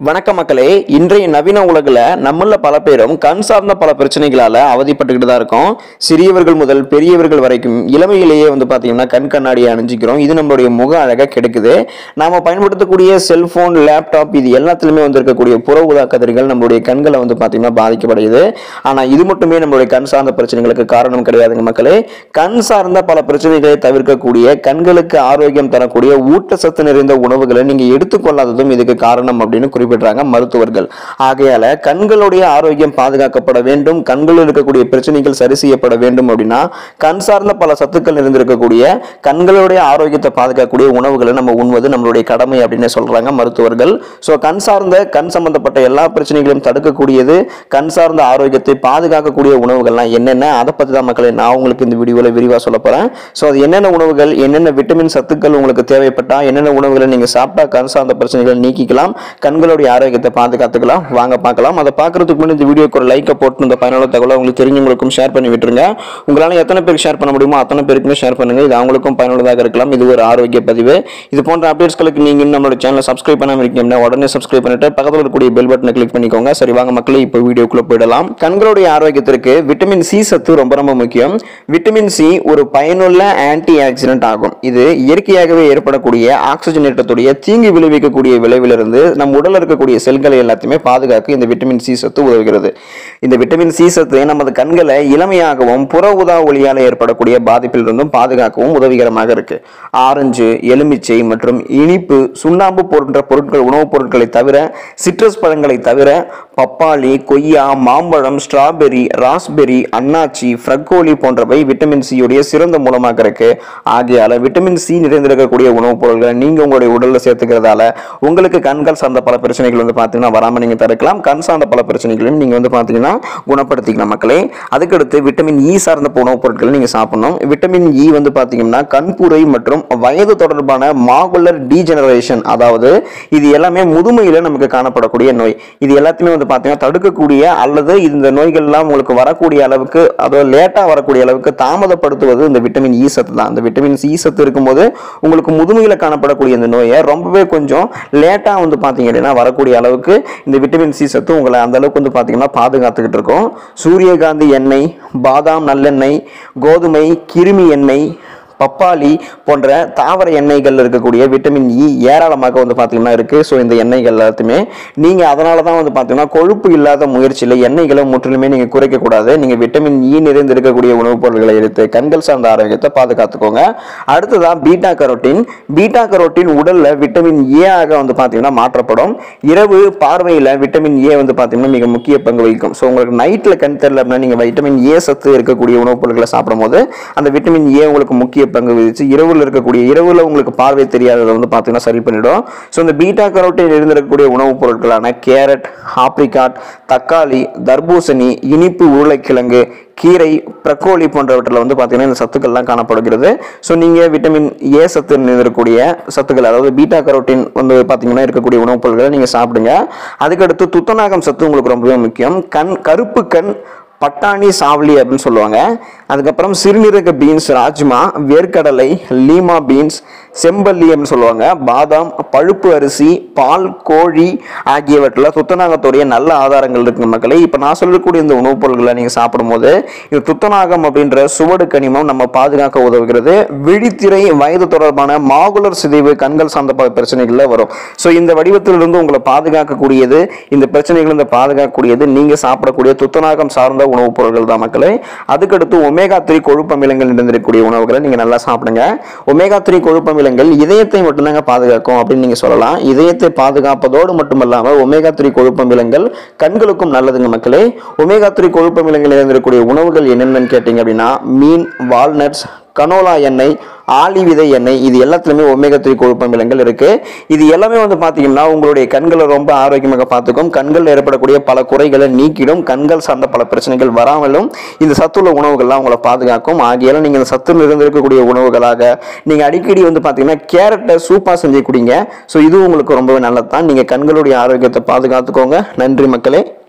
வணக்கம் மக்களே இன்றைய நவீன உலகில் நம்மள பல பேரும் கண் சார்ந்த பல பிரச்சனைகளால அவதிப்பட்டுக்கிட்டு தான் இருக்கோம் சிறியவர்கள் முதல் பெரியவர்கள் வரைக்கும் இளமையிலேயே வந்து பார்த்தீங்கன்னா கண் கண்ணாடியை அணிஞ்சிக்கிறோம் இது நம்மளுடைய முக அழகை கெடுக்குது நாம பயன்படுத்தக்கூடிய செல்போன் லேப்டாப் இது எல்லாத்துலயுமே வந்து இருக்கக்கூடிய புற ஊதா கதிர்கள் நம்மளுடைய கண்களை வந்து பார்த்தீங்கன்னா பாதிக்கப்படுது ஆனா இது மட்டுமே நம்மளுடைய கண் சார்ந்த பிரச்சனைகளுக்கு காரணம் கிடையாதுங்க மக்களே கண் சார்ந்த பல பிரச்சனைகளை தவிர்க்கக்கூடிய கண்களுக்கு ஆரோக்கியம் தரக்கூடிய ஊட்டச்சத்து நிறைந்த உணவுகளை நீங்க எடுத்துக்கொள்ளாததும் இதுக்கு காரணம் அப்படின்னு குறிப்பிடுறாங்க மருத்துவர்கள் ஆகையால கண்களுடைய ஆரோக்கியம் பாதுகாக்கப்பட வேண்டும் கண்களில் இருக்கக்கூடிய பிரச்சனைகள் சரி செய்யப்பட வேண்டும் அப்படின்னா கண் சார்ந்த பல சத்துக்கள் இருந்திருக்கக்கூடிய கண்களுடைய ஆரோக்கியத்தை பாதுகாக்கக்கூடிய உணவுகளை நம்ம உண்வது நம்மளுடைய கடமை அப்படின்னு சொல்றாங்க மருத்துவர்கள் ஸோ கண் சார்ந்த கண் சம்பந்தப்பட்ட எல்லா பிரச்சனைகளையும் தடுக்கக்கூடியது கண் சார்ந்த ஆரோக்கியத்தை பாதுகாக்கக்கூடிய உணவுகள்லாம் என்னென்ன அதை பற்றி தான் மக்களை நான் உங்களுக்கு இந்த வீடியோவில் விரிவாக சொல்ல போகிறேன் ஸோ அது என்னென்ன உணவுகள் என்னென்ன விட்டமின் சத்துக்கள் உங்களுக்கு தேவைப்பட்டா என்னென்ன உணவுகளை நீங்கள் சாப்பிட்டா கண் சார்ந்த பிரச்சனைகளை நீக்கிக்கலாம் கண்களுடைய ஆரோக்கியத்தை பாதுகாத்துக்கலாம் வாங்க பார்க்கலாம் அதை பார்க்கறதுக்கு முன்னாடி இந்த வீடியோக்கு ஒரு லைக்கை போட்டு இந்த பயனுள்ள தகவலை உங்களுக்கு தெரிஞ்சவங்களுக்கும் ஷேர் பண்ணி விட்டுருங்க உங்களால் எத்தனை பேருக்கு ஷேர் பண்ண முடியுமோ அத்தனை பேருக்குமே ஷேர் பண்ணுங்க இது அவங்களுக்கும் பயனுள்ளதாக இருக்கலாம் இது ஒரு ஆரோக்கிய பதிவு இது போன்ற அப்டேட்ஸ்களுக்கு நீங்கள் இன்னும் நம்மளோட சேனலை சப்ஸ்கிரைப் பண்ணாமல் இருக்கீங்கன்னா உடனே சப்ஸ்கிரைப் பண்ணிட்டு பக்கத்தில் இருக்கக்கூடிய பெல் பட்டனை கிளிக் பண்ணிக்கோங்க சரி வாங்க மக்களே இப்போ வீடியோக்குள்ள போயிடலாம் கண்களுடைய ஆரோக்கியத்திற்கு விட்டமின் சி சத்து ரொம்ப ரொம்ப முக்கியம் விட்டமின் சி ஒரு பயனுள்ள ஆன்டி ஆக்சிடென்ட் ஆகும் இது இயற்கையாகவே ஏற்படக்கூடிய ஆக்சிஜனேற்றத்துடைய தீங்கு விளைவிக்கக்கூடிய விளைவிலிருந்து நம் உடல்ல இருக்கக்கூடிய செல்களை எல்லாத்தையுமே பாதுகாக்க இந்த விட்டமின் சி சத்து உதவுகிறது இந்த விட்டமின் சி சத்து நமது கண்களை இளமையாகவும் புற ஊதா ஒளியால் ஏற்படக்கூடிய பாதிப்பிலிருந்தும் பாதுகாக்கவும் உதவிகரமாக இருக்கு ஆரஞ்சு எலுமிச்சை மற்றும் இனிப்பு சுண்ணாம்பு போன்ற பொருட்கள் உணவுப் பொருட்களை தவிர சிட்ரஸ் பழங்களை தவிர பப்பாளி கொய்யா மாம்பழம் ஸ்ட்ராபெரி ராஸ்பெரி அன்னாச்சி ஃப்ரக்கோலி போன்றவை விட்டமின் சி உடைய சிறந்த மூலமாக இருக்கு ஆகையால விட்டமின் சி நிறைந்திருக்கக்கூடிய உணவுப் பொருட்களை நீங்க உங்களுடைய உடல்ல சேர்த்துக்கிறதால உங்களுக்கு கண்கள் சார்ந்த பல பிரச்சனைகள் வந்து பார்த்தீங்கன்னா வராம நீங்க தடுக்கலாம் கண் சார்ந்த பல பிரச்சனைகளையும் நீங்க வந்து பார்த்தீங்கன்னா குணப்படுத்திக்கலாம் மக்களே அதுக்கடுத்து விட்டமின் இ சார்ந்த உணவுப் பொருட்களை நீங்க சாப்பிடணும் விட்டமின் இ வந்து பார்த்தீங்கன்னா கண்புரை மற்றும் வயது தொடர்பான மாகுலர் டீஜெனரேஷன் அதாவது இது எல்லாமே முதுமையில நமக்கு காணப்படக்கூடிய நோய் இது எல்லாத்தையுமே வந்து பார்த்தீங்கன்னா தடுக்கக்கூடிய அல்லது இந்த நோய்கள்லாம் உங்களுக்கு வரக்கூடிய அளவுக்கு அதாவது லேட்டாக வரக்கூடிய அளவுக்கு தாமதப்படுத்துவது இந்த விட்டமின் இ சத்து தான் இந்த விட்டமின் சி சத்து இருக்கும்போது உங்களுக்கு முதுமையில் காணப்படக்கூடிய இந்த நோயை ரொம்பவே கொஞ்சம் லேட்டாக வந்து பார்த்தீங்க அப்படின்னா வரக்கூடிய அளவுக்கு இந்த விட்டமின் சி சத்து உங்களை அந்த அளவுக்கு வந்து பார்த்தீங்கன்னா பாதுகாத்துக்கிட்டு இருக்கும் சூரியகாந்தி எண்ணெய் பாதாம் நல்லெண்ணெய் கோதுமை கிருமி எண்ணெய் பப்பாளி போன்ற தாவர எண்ணெய்கள் இருக்கக்கூடிய விட்டமின் இ ஏராளமாக வந்து பார்த்தீங்கன்னா இருக்குது ஸோ இந்த எண்ணெய்கள் எல்லாத்தையுமே நீங்கள் அதனால தான் வந்து பார்த்தீங்கன்னா கொழுப்பு இல்லாத முயற்சியில் எண்ணெய்களை முற்றிலுமே நீங்கள் குறைக்கக்கூடாது நீங்கள் விட்டமின் இ நிறைந்து இருக்கக்கூடிய உணவுப் பொருட்களை எடுத்து கண்கள் சார்ந்த ஆரோக்கியத்தை பாதுகாத்துக்கோங்க அடுத்ததான் பீட்டா கரோட்டின் பீட்டா கரோட்டின் உடலில் விட்டமின் ஏ ஆக வந்து பார்த்தீங்கன்னா மாற்றப்படும் இரவு பார்வையில் விட்டமின் ஏ வந்து பார்த்தீங்கன்னா மிக முக்கிய பங்கு வகிக்கும் ஸோ உங்களுக்கு நைட்டில் கண் தெரியல அப்படின்னா நீங்கள் விட்டமின் ஏ சத்து இருக்கக்கூடிய உணவுப் பொருட்களை சாப்பிடும்போது அந்த விட்டமின் ஏ உங்களுக்கு முக்கிய பங்கு விதிச்சு இரவுல இருக்கக்கூடிய இரவுல உங்களுக்கு பார்வை தெரியாததை வந்து பார்த்தீங்கன்னா சரி பண்ணிடும் ஸோ இந்த பீட்டா கரோட்டின் இருந்திருக்கக்கூடிய உணவுப் பொருட்களான கேரட் ஆப்ரிகாட் தக்காளி தர்பூசணி இனிப்பு உருளைக்கிழங்கு கீரை பிரக்கோலி போன்றவற்றில் வந்து பார்த்தீங்கன்னா இந்த சத்துக்கள்லாம் காணப்படுகிறது ஸோ நீங்கள் விட்டமின் ஏ சத்து இருக்கக்கூடிய சத்துக்கள் அதாவது பீட்டா கரோட்டின் வந்து பார்த்தீங்கன்னா இருக்கக்கூடிய உணவுப் பொருட்களை நீங்கள் சாப்பிடுங்க அதுக்கடுத்து துத்தநாகம் சத்து உங்களுக்கு ரொம்பவே முக்கியம் கண் கருப்பு கண் பட்டாணி சாவலி அப்படின்னு சொல்லுவாங்க அதுக்கப்புறம் சிறுநீரக பீன்ஸ் ராஜ்மா வேர்க்கடலை லீமா பீன்ஸ் செம்பல்லி அப்படின்னு சொல்லுவாங்க பாதாம் பழுப்பு அரிசி பால் கோழி ஆகியவற்றில் துத்தநாகத்துடைய நல்ல ஆதாரங்கள் இருக்கு மக்களே இப்போ நான் சொல்லக்கூடிய இந்த உணவுப் பொருட்களை நீங்கள் சாப்பிடும்போது இது துத்தநாகம் அப்படின்ற சுவடு கனிமம் நம்ம பாதுகாக்க உதவுகிறது விழித்திரை வயது தொடர்பான மாகுலர் சிதைவு கண்கள் சார்ந்த பல பிரச்சனைகள்ல வரும் ஸோ இந்த வடிவத்திலிருந்து உங்களை பாதுகாக்கக்கூடியது இந்த பிரச்சனைகள் இந்த பாதுகாக்கக்கூடியது நீங்க சாப்பிடக்கூடிய துத்தநாகம் சார்ந்த உணவுப் பொருட்கள் தான் மக்களே அதுக்கடுத்து ஒமேகா த்ரீ கொழுப்பமிலங்கள் நிறைந்திருக்கக்கூடிய உணவுகளை நீங்க நல்லா சாப்பிடுங்க ஒமேகா த்ரீ கொழுப்பமிலங்கள் இதயத்தை மட்டும்தாங்க பாதுகாக்கும் அப்படின்னு நீங்க சொல்லலாம் இதயத்தை பாதுகாப்பதோடு மட்டுமல்லாம ஒமேகா த்ரீ கொழுப்பமிலங்கள் கண்களுக்கும் நல்லதுங்க மக்களே ஒமேகா த்ரீ கொழுப்பமிலங்கள் நிறைந்திருக்கக்கூடிய உணவுகள் என்னென்னு கேட்டீங்க அப்படின்னா மீன் வால்நட்ஸ் கனோலா எண்ணெய் ஆளி விதை எண்ணெய் இது எல்லாத்துலயுமே ஒமேகா த்ரீ கொழுப்பமிலங்கள் இருக்கு இது எல்லாமே வந்து பாத்தீங்கன்னா உங்களுடைய கண்களை ரொம்ப ஆரோக்கியமாக பார்த்துக்கும் கண்கள் ஏற்படக்கூடிய பல குறைகளை நீக்கிடும் கண்கள் சார்ந்த பல பிரச்சனைகள் வராமலும் இந்த சத்துள்ள உணவுகள்லாம் உங்களை பாதுகாக்கும் ஆகியால நீங்க இந்த சத்து நிறைந்திருக்கக்கூடிய உணவுகளாக நீங்க அடிக்கடி வந்து பாத்தீங்கன்னா கேரட்டை சூப்பா செஞ்சு குடிங்க ஸோ இது உங்களுக்கு ரொம்பவே நல்லது தான் நீங்க கண்களுடைய ஆரோக்கியத்தை பாதுகாத்துக்கோங்க நன்றி மக்களே